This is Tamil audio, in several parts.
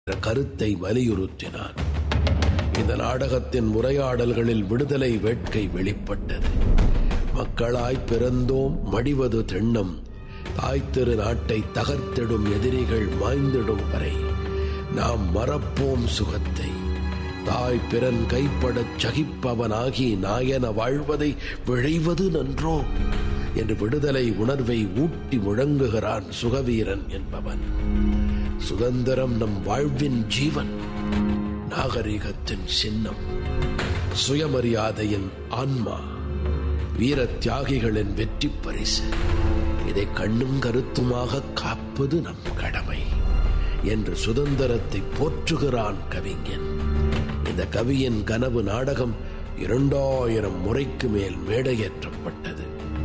என்ற கருத்தை வலியுறுத்தினார் இந்த நாடகத்தின் உரையாடல்களில் விடுதலை வேட்கை வெளிப்பட்டது மக்களாய் பிறந்தோம் மடிவது தென்னம் தாய் திரு நாட்டை தகர்த்திடும் எதிரிகள் மாய்ந்திடும் வரை நாம் மறப்போம் சுகத்தை தாய் பிறன் கைப்படச் சகிப்பவனாகி நாயன வாழ்வதை விழைவது நன்றோ என்று விடுதலை உணர்வை ஊட்டி முழங்குகிறான் சுகவீரன் என்பவன் சுதந்திரம் நம் வாழ்வின் ஜீவன் நாகரிகத்தின் சின்னம் சுயமரியாதையின் ஆன்மா வீர தியாகிகளின் வெற்றி பரிசு இதை கண்ணும் கருத்துமாக காப்பது நம் கடமை என்று சுதந்திரத்தை போற்றுகிறான் கவிஞன் இந்த கவியின் கனவு நாடகம் இரண்டாயிரம் முறைக்கு மேல் மேடையேற்றப்பட்டது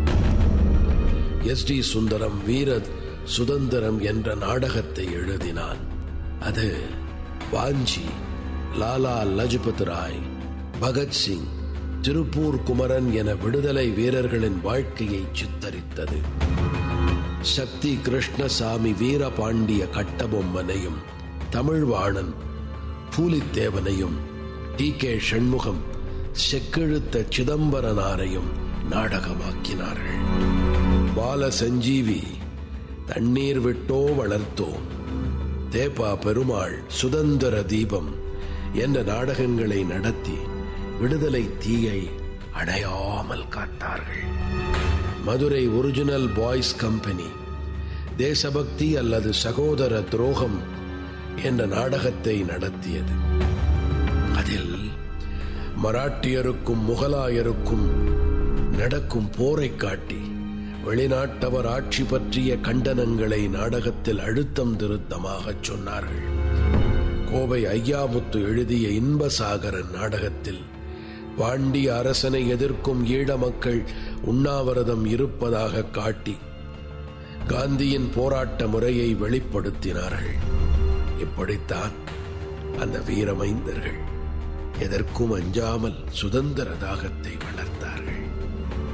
எஸ் டி சுந்தரம் வீர சுதந்திரம் என்ற நாடகத்தை எழுதினான் அது வாஞ்சி லாலா லஜபத் ராய் பகத்சிங் திருப்பூர் குமரன் என விடுதலை வீரர்களின் வாழ்க்கையை சித்தரித்தது சக்தி கிருஷ்ணசாமி வீரபாண்டிய கட்டபொம்மனையும் தமிழ்வாணன் பூலித்தேவனையும் டி கே சண்முகம் செக்கெழுத்த சிதம்பரனாரையும் நாடகமாக்கினார்கள் பால சஞ்சீவி தண்ணீர் விட்டோ வளர்த்தோம் தேப்பா பெருமாள் சுதந்திர தீபம் என்ற நாடகங்களை நடத்தி விடுதலை தீயை அடையாமல் காத்தார்கள் மதுரை ஒரிஜினல் பாய்ஸ் கம்பெனி தேசபக்தி அல்லது சகோதர துரோகம் என்ற நாடகத்தை நடத்தியது அதில் மராட்டியருக்கும் முகலாயருக்கும் நடக்கும் போரை காட்டி வெளிநாட்டவர் ஆட்சி பற்றிய கண்டனங்களை நாடகத்தில் அழுத்தம் திருத்தமாக சொன்னார்கள் கோவை ஐயாமுத்து எழுதிய இன்பசாகரன் நாடகத்தில் பாண்டிய அரசனை எதிர்க்கும் ஈழ மக்கள் உண்ணாவிரதம் இருப்பதாக காட்டி காந்தியின் போராட்ட முறையை வெளிப்படுத்தினார்கள் இப்படித்தான் அந்த வீரமைந்தர்கள் எதற்கும் அஞ்சாமல் சுதந்திர தாகத்தை வளர்த்தார்கள்